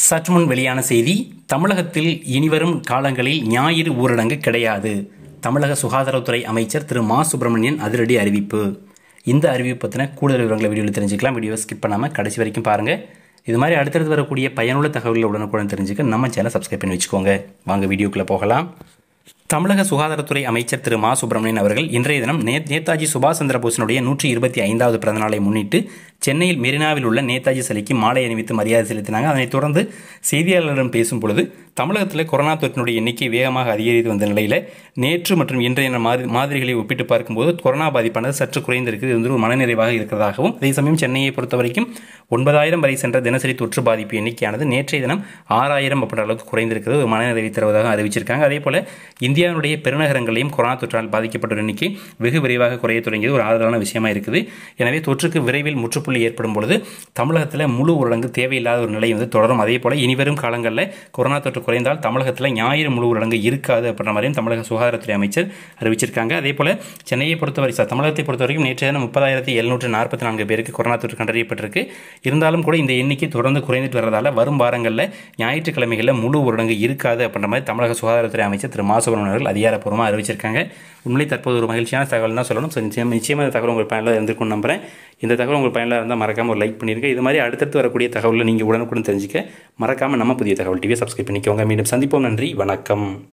சற்று முன் வெளியான செய்தி தமிழகத்தில் இனிவரும் காலங்களில் ஞாயிறு ஊரடங்கு கிடையாது தமிழக சுகாதாரத்துறை அமைச்சர் திரு மா சுப்பிரமணியன் அதிரடி அறிவிப்பு இந்த அறிவிப்பு பற்றின கூடுதல் விவரங்களை வீடியோவில் தெரிஞ்சுக்கலாம் வீடியோவை ஸ்கிப் பண்ணாமல் கடைசி வரைக்கும் பாருங்கள் இது மாதிரி அடுத்தடுத்து வரக்கூடிய பயனுள்ள தகவல்களை உடனுக்குடன் தெரிஞ்சுக்க நம்ம சேனல் சப்ஸ்கிரைப் பண்ணி வச்சுக்கோங்க வாங்க வீடியோக்குள்ளே போகலாம் தமிழக சுகாதாரத்துறை அமைச்சர் திரு மா சுப்பிரமணியன் அவர்கள் இன்றைய தினம் நே நேதாஜி சுபாஷ் சந்திர போஸினுடைய நூற்றி இருபத்தி ஐந்தாவது பிறந்தநாளை முன்னிட்டு சென்னையில் மெரினாவில் உள்ள நேதாஜி சிலைக்கு மாலை அணிவித்து மரியாதை செலுத்தினாங்க அதனைத் தொடர்ந்து செய்தியாளர்களிடம் பேசும் பொழுது தமிழகத்தில் கொரோனா தொற்றினுடைய எண்ணிக்கை வேகமாக அதிகரித்து வந்த நிலையில் நேற்று மற்றும் இன்றைய மாதிரி மாதிரிகளை ஒப்பிட்டு பார்க்கும்போது கொரோனா பாதிப்பானது சற்று குறைந்திருக்கிறது இது வந்து ஒரு மனநிறைவாக இருக்கிறதாகவும் அதே சமயம் சென்னையை பொறுத்த வரைக்கும் ஒன்பதாயிரம் வரை சென்ற தினசரி தொற்று பாதிப்பு எண்ணிக்கையானது நேற்றைய தினம் ஆறாயிரம் அப்படின்ற அளவுக்கு குறைந்திருக்கிறது ஒரு மனநிறைவை தருவதாக அறிவிச்சிருக்காங்க அதே போல இந்தியாவுடைய பெருநகரங்களையும் கொரோனா தொற்றால் பாதிக்கப்பட்ட எண்ணிக்கை வெகு விரைவாக குறைய தொடங்கியது ஒரு ஆறுதலான விஷயமா இருக்குது எனவே தொற்றுக்கு விரைவில் முற்றுப்புள்ளி ஏற்படும் பொழுது தமிழகத்தில் முழு ஊரடங்கு தேவையில்லாத ஒரு நிலை வந்து தொடரும் அதே போல இனிவரும் காலங்களில் கொரோனா தொற்று குறைந்தால் தமிழகத்தில் ஞாயிறு முழு ஊரடங்கு இருக்காது அப்படின்ற மாதிரியும் தமிழக சுகாதாரத்துறை அமைச்சர் அறிவிச்சிருக்காங்க அதே போல சென்னையை பொறுத்தவரை சார் தமிழகத்தை பொறுத்தவரைக்கும் நேற்றைய தினம் முப்பதாயிரத்தி எழுநூற்று நாற்பத்தி நான்கு பேருக்கு கொரோனா தொற்று கண்டறியப்பட்டிருக்கு இருந்தாலும் கூட இந்த எண்ணிக்கை தொடர்ந்து குறைந்துட்டு வரதால வரும் வாரங்களில் ஞாயிற்றுக்கிழமைகளில் முழு ஊரடங்கு இருக்காது அப்படின்ற மாதிரி தமிழக சுகாதாரத்துறை அமைச்சர் திரு மா சுப்பிரமணியன் அவர்கள் அதிகாரப்பூர்வமாக அறிவிச்சிருக்காங்க உண்மை தற்போது ஒரு மகிழ்ச்சியான தகவல் தான் சொல்லணும் ஸோ நிச்சயம் நிச்சயமாக இந்த தகவல் உங்கள் பயனில் இருந்திருக்கும் நம்புறேன் இந்த தகவல் உங்கள் பயனில் இருந்தால் மறக்காமல் ஒரு லைக் பண்ணிருங்க இது மாதிரி அடுத்தடுத்து வரக்கூடிய தகவலை நீங்கள் உடனுக்குடன் தெரிஞ்சுக்க மறக்காமல் நம்ம புதிய தகவல் டிவியை சப்ஸ்கிரைப் பண்ணிக்கோங்க மீண்டும் சந்திப்போம் நன்றி வணக்கம்